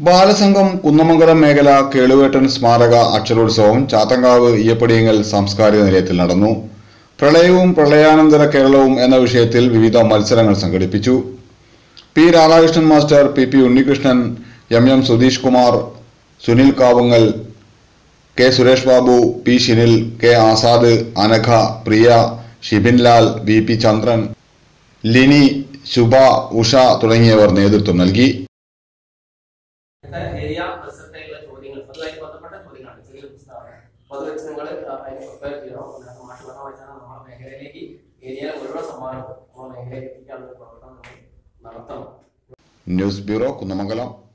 ബാലസംഘം കുന്നമംഗലം മേഖല കേളുവേട്ടൻ സ്മാരക അക്ഷരോത്സവം ചാത്തങ്കാവ് ഈയപ്പടിയങ്ങൽ സാംസ്കാരിക നിലയത്തിൽ നടന്നു പ്രളയവും പ്രളയാനന്തര കേരളവും എന്ന വിഷയത്തിൽ വിവിധ മത്സരങ്ങൾ സംഘടിപ്പിച്ചു P Radhakrishnan master P P Unnikrishnan M M Sudheesh Kumar Sunil Kavungal K Suresh Babu P Shinil K Azad Anagha Priya Shibinlal V P Chandran Lini Shubha Usha തുടങ്ങിയവർ നേതൃത്വം നൽകി ഏരിയ റിസൾട്ടായിട്ടുള്ള ചോദ്യങ്ങൾ അതുമായിട്ട് ബന്ധപ്പെട്ട ചോദ്യങ്ങളാണ് ചെറിയ പുസ്തകമാണ് അപ്പൊ അത് വെച്ച് നിങ്ങൾ അതിന് പ്രിപ്പയർ ചെയ്യണം അതിനകത്ത് മാഷ് പറഞ്ഞ വെച്ചാൽ നമ്മുടെ മേഖലയിലേക്ക് ഏരിയയിലെ മുഴുവൻ സമ്മാനവും നമ്മുടെ മേഖലയിലേക്ക് എത്തിക്കാനുള്ള ഒരു പ്രവർത്തനം നമ്മൾ നടത്തണം ന്യൂസ് ബ്യൂറോ കുന്നമംഗലം